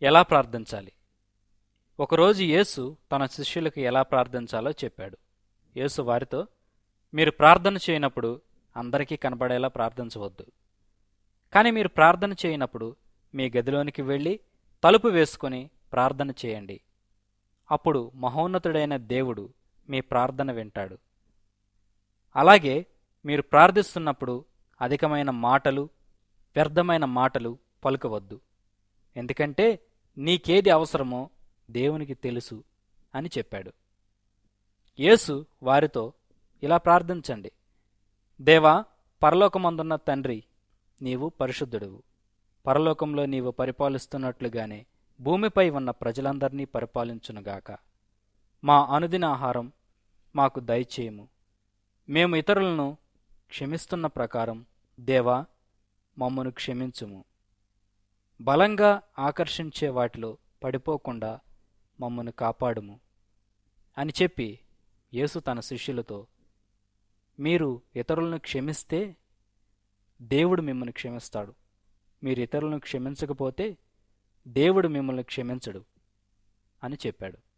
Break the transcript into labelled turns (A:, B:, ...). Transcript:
A: ఎలా ప్రార్థించాలి ఒకరోజు యేసు తన శిష్యులకు ఎలా ప్రార్థించాలో చెప్పాడు యేసు వారితో మీరు ప్రార్థన చేయనప్పుడు అందరికీ కనబడేలా ప్రార్థించవద్దు కానీ మీరు ప్రార్థన చేయనప్పుడు మీ గదిలోనికి వెళ్ళి తలుపు వేసుకొని ప్రార్థన చేయండి అప్పుడు మహోన్నతుడైన దేవుడు మీ ప్రార్థన వింటాడు అలాగే మీరు ప్రార్థిస్తున్నప్పుడు అధికమైన మాటలు వ్యర్థమైన మాటలు పలుకవద్దు ఎందుకంటే నీకేది అవసరమో దేవునికి తెలుసు అని చెప్పాడు యేసు వారితో ఇలా ప్రార్థించండి దేవా పరలోకమందున్న తండ్రి నీవు పరిశుద్ధుడువు పరలోకంలో నీవు పరిపాలిస్తున్నట్లుగానే భూమిపై ఉన్న ప్రజలందరినీ పరిపాలించునుగాక మా అనుదిన ఆహారం మాకు దయచేయము మేము ఇతరులను క్షమిస్తున్న ప్రకారం దేవా మమ్మను క్షమించుము బలంగా ఆకర్షించే వాటిలో పడిపోకుండా మమ్మను కాపాడుము అని చెప్పి యేసు తన శిష్యులతో మీరు ఇతరులను క్షమిస్తే దేవుడు మిమ్మల్ని క్షమిస్తాడు మీరు ఇతరులను క్షమించకపోతే దేవుడు మిమ్మల్ని క్షమించడు అని చెప్పాడు